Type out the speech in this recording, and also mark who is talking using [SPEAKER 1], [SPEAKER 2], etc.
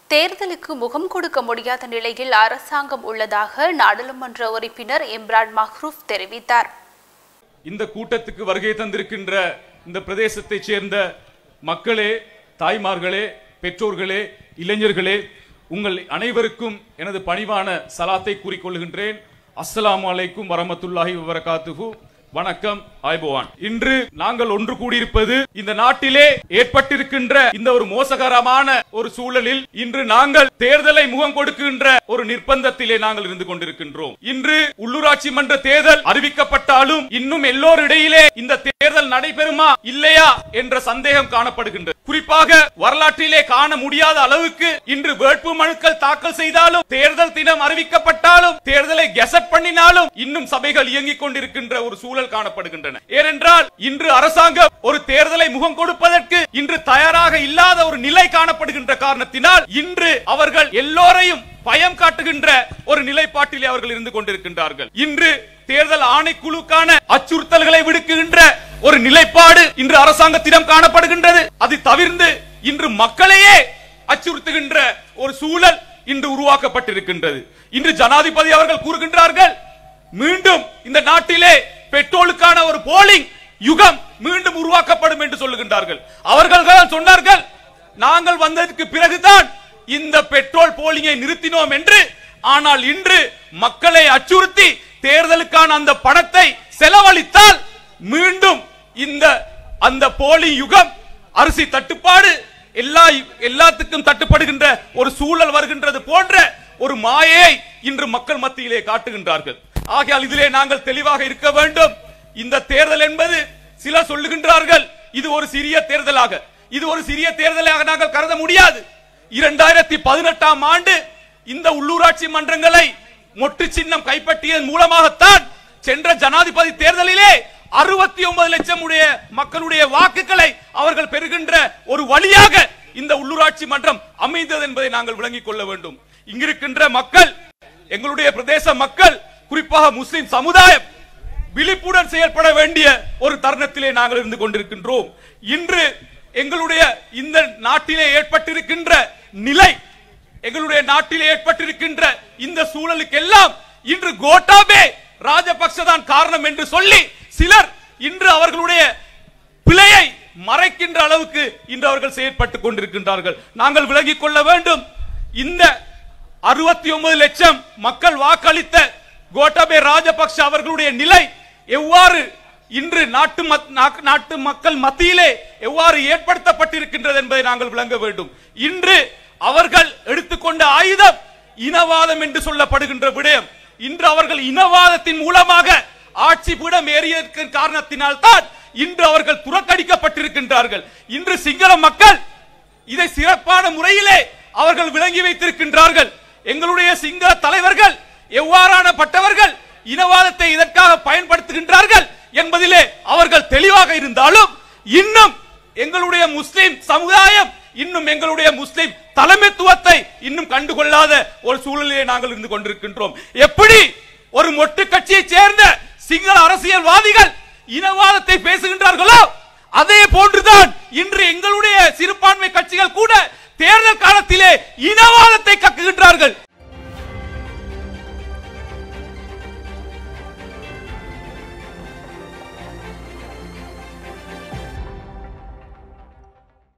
[SPEAKER 1] தேர்தலுக்கு முகம் கொடுக்க முடியாத நிலையில் அரசாங்கம் உள்ளதாக நாடாளுமன்ற உறுப்பினர் இம்ரான் மஹ்ரூப் தெரிவித்தார்
[SPEAKER 2] இந்த கூட்டத்துக்கு வருகை தந்திருக்கின்ற இந்த பிரதேசத்தைச் சேர்ந்த மக்களே தாய்மார்களே பெற்றோர்களே இளைஞர்களே உங்கள் அனைவருக்கும் எனது பணிவான சலாத்தை கூறிக்கொள்கின்றேன் அஸ்ஸலாமு அலைக்கும் வரமத்துல்லாஹி வபரகாத்துஹு வணக்கம் ஆய்பவான் இன்று நாங்கள் ஒன்று கூடியிருப்பது இந்த நாட்டிலே ஏற்பட்டிருக்கின்ற இந்த ஒரு மோசகரமான ஒரு சூழலில் இன்று நாங்கள் தேர்தலை முகம் கொடுக்கின்ற ஒரு நிர்பந்தத்திலே நாங்கள் இருந்து கொண்டிருக்கின்றோம் இன்று உள்ளூராட்சி மன்ற தேர்தல் அறிவிக்கப்பட்டாலும் இன்னும் எல்லோரிடையிலே இந்த தேர்தல் நடைபெறுமா இல்லையா என்ற சந்தேகம் காணப்படுகின்றது குறிப்பாக வரலாற்றிலே காண முடியாத அளவுக்கு இன்று வேட்பு மனுக்கள் தாக்கல் செய்தாலும் தேர்தல் தினம் அறிவிக்கப்பட்டாலும் தேர்தலை கெசட் பண்ணினாலும் இன்னும் சபைகள் இயங்கிக் கொண்டிருக்கின்ற ஒரு சூழல் காணப்படுகின்றன ஏனென்றால் இன்று அரசாங்கம் ஒரு தேர்தலை முகம் கொடுப்பதற்கு இன்று தயாராக இல்லாத ஒரு நிலை காணப்படுகின்ற காரணத்தினால் இன்று அவர்கள் எல்லோரையும் பயம் காட்டுகின்ற ஒரு நிலைப்பாட்டிலே அவர்கள் இருந்து கொண்டிருக்கின்றார்கள் இன்று தேர்தல் ஆணைக்குழுக்கான அச்சுறுத்தல்களை விடுக்குகின்ற ஒரு நிலைப்பாடு இன்று அரசாங்கத்திடம் காணப்படுகின்றது அது தவிர்ந்து இன்று மக்களையே அச்சுறுத்துகின்ற ஒரு சூழல் இன்று உருவாக்கப்பட்டிருக்கின்றது இன்று ஜனாதிபதி அவர்கள் கூறுகின்றார்கள் மீண்டும் இந்த நாட்டிலே பெட்ரோலுக்கான ஒரு போலிங் யுகம் மீண்டும் உருவாக்கப்படும் என்று சொல்லுகின்றார்கள் அவர்கள் தான் சொன்னார்கள் நாங்கள் வந்ததற்கு பிறகுதான் இந்த பெட்ரோல் போலிங்கை நிறுத்தினோம் என்று ஆனால் இன்று மக்களை அச்சுறுத்தி தேர்தலுக்கான அந்த பணத்தை செலவழித்தால் மீண்டும் இந்த அந்த போலி யுகம் அரிசி தட்டுப்பாடு எல்லா எல்லாத்துக்கும் தட்டுப்படுகின்ற ஒரு சூழல் வருகின்றது போன்ற ஒரு மாயை இன்று மக்கள் மத்தியிலே காட்டுகின்றார்கள் ஆகையால் இதிலே நாங்கள் தெளிவாக இருக்க வேண்டும் இந்த தேர்தல் என்பது சிலர் சொல்லுகின்றார்கள் இது ஒரு சிறிய தேர்தலாக இது ஒரு சிறிய தேர்தலாக நாங்கள் கருத முடியாது இரண்டாயிரத்தி பதினெட்டாம் ஆண்டு இந்த உள்ளூராட்சி மன்றங்களை மொட்டு சின்னம் கைப்பற்றியதன் மூலமாகத்தான் சென்ற ஜனாதிபதி தேர்தலிலே அறுபத்தி ஒன்பது லட்சம் உடைய மக்களுடைய வாக்குகளை அவர்கள் பெறுகின்ற ஒரு வழியாக இந்த உள்ளூராட்சி மன்றம் அமைந்தது என்பதை நாங்கள் விளங்கிக் கொள்ள வேண்டும் இங்கிருக்கின்ற மக்கள் எங்களுடைய பிரதேச மக்கள் குறிப்பாக முஸ்லிம் சமுதாயம் விழிப்புடன் செயல்பட வேண்டிய ஒரு தருணத்திலே நாங்கள் இருந்து கொண்டிருக்கின்றோம் இன்று எங்களுடைய இந்த நாட்டிலே ஏற்பட்டிருக்கின்ற நிலை எங்களுடைய நாட்டிலே ஏற்பட்டிருக்கின்ற இந்த சூழலுக்கெல்லாம் இன்று கோட்டாபே ராஜபக்ச தான் காரணம் என்று சொல்லி சிலர் இன்று அவர்களுடைய பிழையை மறைக்கின்ற அளவுக்கு இன்று அவர்கள் செயற்பட்டுக் கொண்டிருக்கின்றார்கள் நாங்கள் விலகிக் கொள்ள வேண்டும் இந்த அறுபத்தி ஒன்பது லட்சம் மக்கள் வாக்களித்த கோட்டாபே ராஜபக்ஷ அவர்களுடைய நிலை எவ்வாறு இன்று நாட்டு மத்- நாக்- நாட்டு மக்கள் மத்தியிலே எவ்வாறு ஏற்படுத்தப்பட்டிருக்கின்றது என்பதை நாங்கள் விளங்க வேண்டும் இன்று அவர்கள் எடுத்துக்கொண்ட ஆயுதம் இனவாதம் என்று சொல்லப்படுகின்ற விடயம் இன்று அவர்கள் இனவாதத்தின் மூலமாக ஆட்சி பீடம் ஏறிய காரணத்தினால் தான் இன்று அவர்கள் துறக்கடிக்கப்பட்டிருக்கின்றார்கள் இன்று சிங்கள மக்கள் இதை சிறப்பான முறையிலே அவர்கள் விளங்கி வைத்திருக்கின்றார்கள் எங்களுடைய சிங்கள தலைவர்கள் எவ்வாறான பட்டவர்கள் இனவாதத்தை இதற்காக பயன்படுத்துகின்றார்கள் என்பதிலே அவர்கள் தெளிவாக இருந்தாலும் இன்னும் எங்களுடைய முஸ்லிம் சமுதாயம் இன்னும் எங்களுடைய முஸ்லிம் தலைமைத்துவத்தை இன்னும் கண்டுகொள்ளாத ஒரு சூழலிலே நாங்கள் இருந்து கொண்டிருக்கின்றோம் எப்படி ஒரு மொட்டு கட்சியை சேர்ந்த சிங்கள அரசியல்வாதிகள் இனவாதத்தை பேசுகின்றார்களோ அதே போன்றுதான் இன்று எங்களுடைய சிறுபான்மை கட்சிகள் கூட தேர்தல் காலத்திலே இனவாதத்தை கக்குகின்றார்கள்